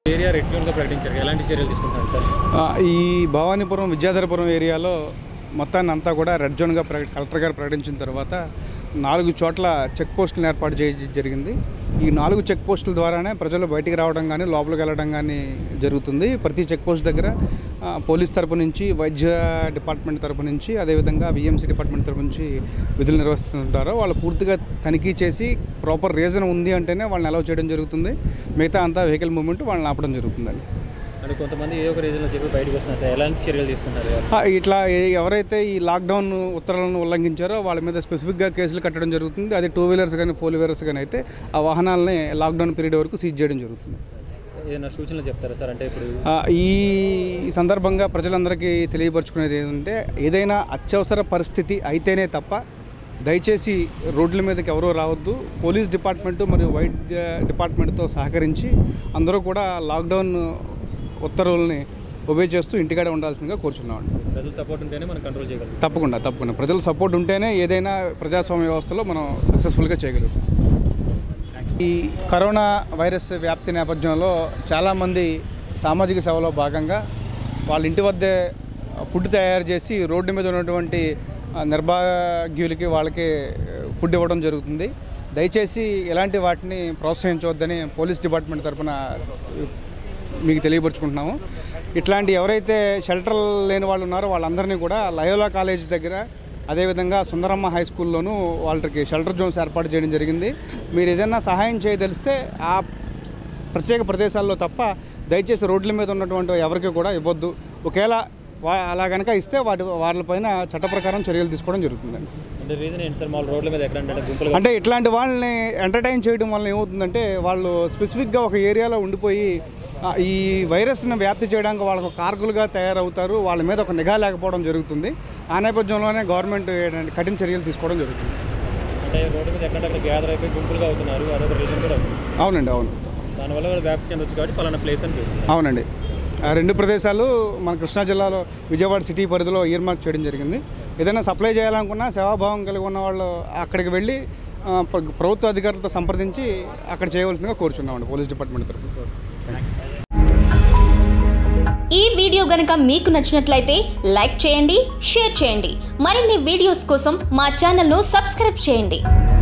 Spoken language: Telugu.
ఏరియా రెడ్ జోన్గా ప్రకటించారు ఎలాంటి చర్యలు తీసుకుంటారు సార్ ఆ, ఈ భవానీపురం విద్యాధరపురం ఏరియాలో మొత్తాన్ని అంతా కూడా రెడ్ జోన్గా ప్ర కలెక్టర్ గారు ప్రకటించిన తర్వాత నాలుగు చోట్ల చెక్ పోస్టులను ఏర్పాటు చేయడం జరిగింది ఈ నాలుగు చెక్ పోస్టుల ద్వారానే ప్రజలు బయటికి రావడం కానీ లోపలికి వెళ్ళడం కానీ జరుగుతుంది ప్రతి చెక్ పోస్ట్ దగ్గర ఆ, పోలీస్ తరపు నుంచి వైద్య డిపార్ట్మెంట్ తరపు నుంచి అదేవిధంగా విఎంసీ డిపార్ట్మెంట్ తరపు నుంచి విధులు నిర్వహిస్తుంటారు వాళ్ళు పూర్తిగా తనిఖీ చేసి ప్రాపర్ రీజన్ ఉంది అంటేనే వాళ్ళని అలౌ చేయడం జరుగుతుంది మిగతా అంతా వెహికల్ మూవ్మెంట్ వాళ్ళని ఆపడం జరుగుతుందండి అంటే కొంతమంది ఏ ఒక రీజన్లో చెప్పి బయటకు వస్తున్నారు సార్ ఎలాంటి చర్యలు తీసుకుంటారు ఆ, ఇట్లా ఏ- ఎవరైతే ఈ లాక్డౌన్ ఉత్తర్వులను ఉల్లంఘించారో వాళ్ళ మీద స్పెసిఫిక్గా కేసులు కట్టడం జరుగుతుంది అది టూ వీలర్స్ కానీ ఫోర్ వీలర్స్ కానీ అయితే ఆ వాహనాలని లాక్డౌన్ పీరియడ్ వరకు సీజ్ చేయడం జరుగుతుంది ఏదైనా సూచనలు చెప్తారా సార్ అంటే ఇప్పుడు ఆ, ఈ సందర్భంగా ప్రజలందరికీ తెలియపరచుకునేది ఏంటంటే ఏదైనా అత్యవసర పరిస్థితి అయితేనే తప్ప దయచేసి రోడ్ల మీదకి ఎవరూ రావద్దు పోలీస్ డిపార్ట్మెంటు మరియు వైద్య డిపార్ట్మెంట్తో సహకరించి అందరూ కూడా లాక్డౌన్ ఉత్తర్వుల్ని ఒబే చేస్తూ ఇంటికాడే ఉండాల్సిందిగా కోరుచున్నామండి ప్రజల సపోర్ట్ ఉంటేనే మనం కంట్రోల్ చేయగలం తప్పకుండా తప్పకుండా ప్రజల సపోర్ట్ ఉంటేనే ఏదైనా ప్రజాస్వామ్య వ్యవస్థలో మనం సక్సెస్ఫుల్గా చేయగలుగుతాం ఈ కరోనా వైరస్ వ్యాప్తి నేపథ్యంలో చాలామంది సామాజిక సేవలో భాగంగా వాళ్ళ ఇంటి వద్దే ఫుడ్ తయారు చేసి రోడ్డు మీద ఉన్నటువంటి ఆ, నిర్భాగ్యులకి వాళ్ళకి ఫుడ్ ఇవ్వడం జరుగుతుంది దయచేసి ఇలాంటి వాటిని ప్రోత్సహించవద్దని పోలీస్ డిపార్ట్మెంట్ తరఫున మీకు తెలియపరుచుకుంటున్నాము ఇట్లాంటి ఎవరైతే షెల్టర్ లేని వాళ్ళు ఉన్నారో వాళ్ళందరినీ కూడా లయోలా కాలేజ్ దగ్గర అదేవిధంగా సుందరమ్మ హై స్కూల్లోనూ వాళ్ళకి షెల్టర్ జోన్స్ ఏర్పాటు చేయడం జరిగింది మీరు ఏదైనా సహాయం చేయదలిస్తే ఆ ప్రత్యేక ప్రదేశాల్లో తప్ప దయచేసి రోడ్ల మీద ఉన్నటువంటి ఎవరికి కూడా ఇవ్వద్దు ఒకవేళ వా అలా కనుక ఇస్తే వాటి వాళ్ళపైన చట్ట ప్రకారం చర్యలు తీసుకోవడం జరుగుతుందండి అంటే రీజన్ ఏంటి సార్ మామూలు రోడ్ల మీద ఎక్కడ అంటే గుంపులు అంటే ఇట్లాంటి వాళ్ళని ఎంటర్టైన్ చేయడం వల్ల ఏమవుతుందంటే వాళ్ళు స్పెసిఫిక్గా ఒక ఏరియాలో ఉండిపోయి ఆ, ఈ వైరస్ను వ్యాప్తి చేయడానికి వాళ్ళకు కారకులుగా తయారవుతారు వాళ్ళ మీద ఒక నిఘా లేకపోవడం జరుగుతుంది ఆ నేపథ్యంలోనే గవర్నమెంట్ ఏంటంటే కఠిన చర్యలు తీసుకోవడం జరుగుతుంది అంటే రోడ్డు మీద ఎక్కడ గ్యాదర్ అయిపోయి గుంపులుగా అవుతున్నారు అదొక రీజన్ కూడా అవుతుంది అవునండి అవును దానివల్ల కూడా వ్యాప్తి చెందొచ్చు కాబట్టి పలానా ప్లేస్ అని పేరు. అవునండి ఆ రెండు ప్రదేశాలు మన కృష్ణా జిల్లాలో విజయవాడ సిటీ పరిధిలో ఇయర్ మార్క్ చేయడం జరిగింది ఏదైనా సప్లై చేయాలనుకున్నా సేవాభావం కలిగి ఉన్న వాళ్ళు అక్కడికి వెళ్ళి ఆ, ప్ర- ప్రభుత్వ అధికారులతో సంప్రదించి అక్కడ చేయవలసిందిగా కోరుచున్నామండి పోలీస్ డిపార్ట్మెంట్ తరఫున ఈ వీడియో గనుక మీకు నచ్చినట్లయితే లైక్ చేయండి షేర్ చేయండి మరిన్ని వీడియోస్ కోసం మా ఛానల్ను సబ్స్క్రైబ్ చేయండి